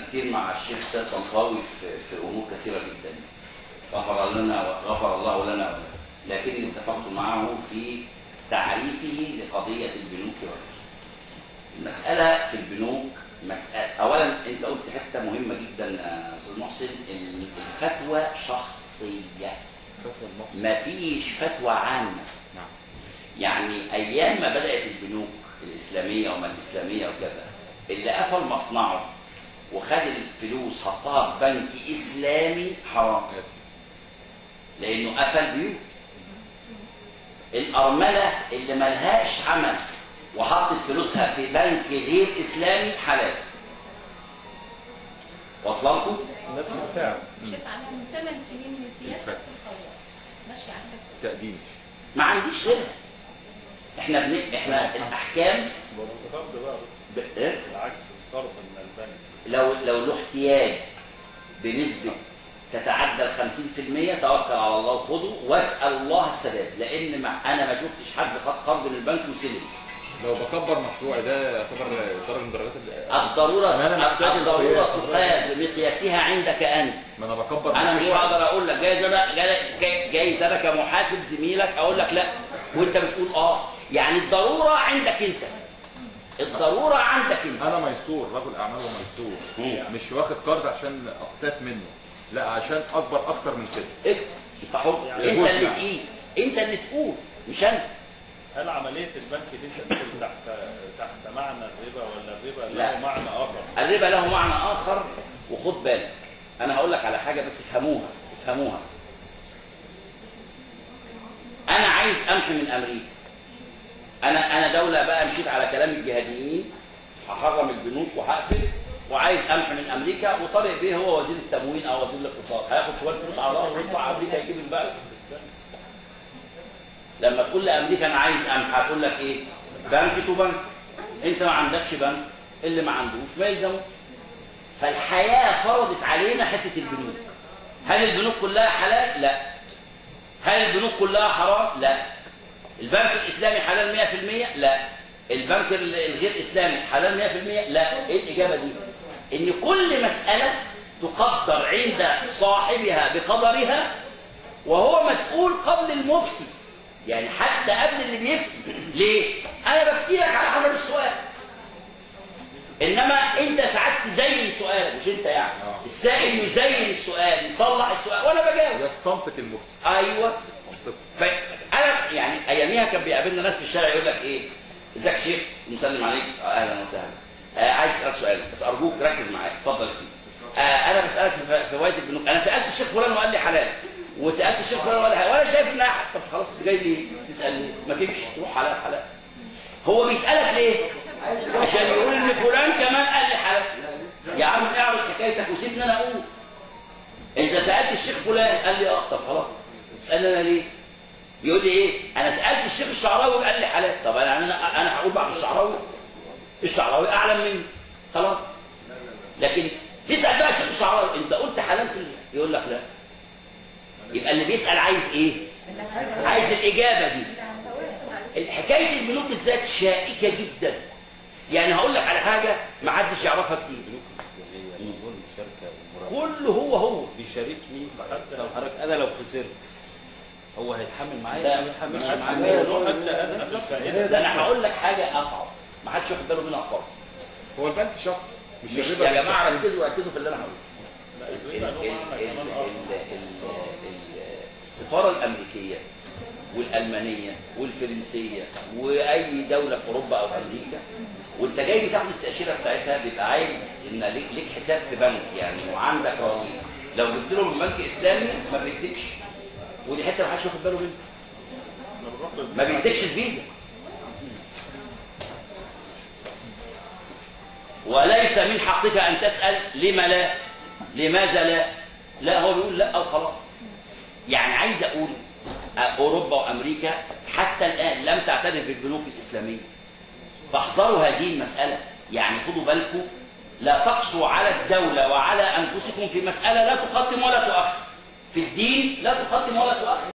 كتير مع الشيخ سيد طنطاوي في, في امور كثيره جدا غفر لنا غفر الله لنا ولكم لكني اتفقت معه في تعريفه لقضيه البنوك والربا المساله في البنوك مساله اولا انت قلت حته مهمه جدا يا استاذ محسن ال- الفتوى شخصيه فتوى المقصد ما فيش فتوى عامه نعم يعني ايام ما بدات البنوك الاسلاميه وما الاسلاميه وكذا اللي قفل مصنعه وخد الفلوس حطها في بنك اسلامي حرام آسف لانه قفل بيوت الارمله اللي ملهاش عمل وحطت فلوسها في بنك غير اسلامي حلال واصله لكم نفس الفعل مشيت عليها من ثمان سنين من سياسه بالفعل. القوات ماشي على فكره تقديم ما عنديش غيرها احنا بن... احنا الاحكام القرض بقى ب... إيه؟ العكس القرض من البنك لو لو له احتياج بنسبه تتعدى ال 50% توكل على الله وخده واسال الله السداد لان ما انا ما شفتش حد خد قرض من البنك وسلم لو بكبر مشروعي ده يعتبر درجه من درجات ال- الضروره ما أنا محتاج الضروره القياس. تقاس بمقياسها عندك انت ما انا بكبر انا مش مشروعي. هقدر اقول لك جايز انا جاي- جايز انا كمحاسب زميلك اقول لك لا وانت بتقول اه يعني الضروره عندك انت الضروره عندك انت انا ميسور رجل اعمال وميسور مم. مش واخد قرض عشان اقتات منه لا عشان اكبر اكتر من كده إيه؟ انت حر يعني انت بص اللي يعني. تقيس انت اللي تقول مش انا هل عملية البنك دي تدخل تحت تحت معنى الربا ولا الربا لا. له معنى آخر؟ الربا له معنى اخر وخد بالك انا هقول لك على حاجه بس افهموها افهموها انا عايز امحي من امريكا انا انا دوله بقى مشيت على كلام الجهاديين هحرم البنوك وهقفل وعايز امحي من امريكا وطارق بيه هو وزير التموين او وزير الاقتصاد هياخد شويه فلوس على الارض ويطلع امريكا يجيب البلد لما تقول لامريكا انا عايز امحي هتقول لك ايه بنك تو بنك انت ما عندكش بنك اللي ما عندوش ما يلزموش فالحياه فرضت علينا حته البنوك هل البنوك كلها حلال لا هل البنوك كلها حرام لا البنك الاسلامي حلال 100% لا البنك ال- الغير اسلامي حلال 100% لا ايه الاجابه دي ان كل مساله تقدر عند صاحبها بقدرها وهو مسؤول قبل المفتي يعني حتى قبل اللي بيفتي ليه انا بفتيلك على حسب السؤال انما انت ساعات تزين سؤالك مش انت يعني آه. السائل يزين السؤال يصلح السؤال وانا بجاوب يستنطق المفتي ايوه يستنطق فانا يعني اياميها كان بيقابلنا ناس في الشارع يقول لك ايه ازيك يا شيخ مسلم عليك آه، اهلا وسهلا آه عايز اسالك سؤال بس ارجوك ركز معايا اتفضل يا سيدي آه انا بسالك في في فوائد البنوك انا سالت الشيخ فلان وقال لي حلال وسالت الشيخ فلان وقال لي حلال وانا شايف انها حلال. طب خلاص انت جاي ليه تسالني ما تمشي تروح حلال حلال هو بيسالك ليه عشان يقول ان فلان كمان قال لي حلال يا عم اعرض حكايتك وسيبني انا اقول انت سالت الشيخ فلان قال لي اه طب خلاص تسالني انا ليه يقول لي ايه انا سالت الشيخ الشعراوي قال لي حلال طب انا انا انا هقول بعد الشعراوي الشعراوي اعلم مني خلاص لكن تسال بقى الشيخ الشعراوي انت قلت حلال في يقول لك لا يبقى اللي بيسال عايز ايه عايز الاجابه دي الحكايه البنوك بالذات شائكه جدا يعني هقول لك على حاجه ما حدش يعرفها كتير البنوك الاسلاميه موضوع المشاركه والمرابطه كله هو هو بيشاركني طب حضرتك انا لو خسرت هو هيتحمل معايا لا، ما بيتحملش مش معايا حتى أنا قبل الفائدة ده انا هقول لك حاجه اصعب ما حدش واخد باله منها خالص هو البنك شخص مش, مش الربا يا بين جماعه شخصين. ركزوا ركزوا في اللي انا هقوله لا، ال- الربا ال- له معنى ال- كمان ال- آخر ال- ال- السفاره الامريكيه والالمانيه والفرنسيه واي دوله في اوروبا او امريكا وانت جاي بتاخد التاشيره بتاعتها بيبقى عايز ان ليك ليك حساب في بنك يعني وعندك رصيد لو جبت له من بنك اسلامي ما بيديكش ودي حته ما حدش واخد باله منها أنا بروح للبنك ما بيديكش الفيزا وليس من حقك ان تسال لما لا لماذا لا لا هو بيقول لا او خلاص يعني عايز اقول اوروبا وامريكا حتى الان لم تعترف بالبنوك الاسلاميه فاحذروا هذه المساله يعني خدوا بالكم لا تقسوا على الدوله وعلى انفسكم في مساله لا تقدم ولا تؤخر في الدين لا تقدم ولا تؤخر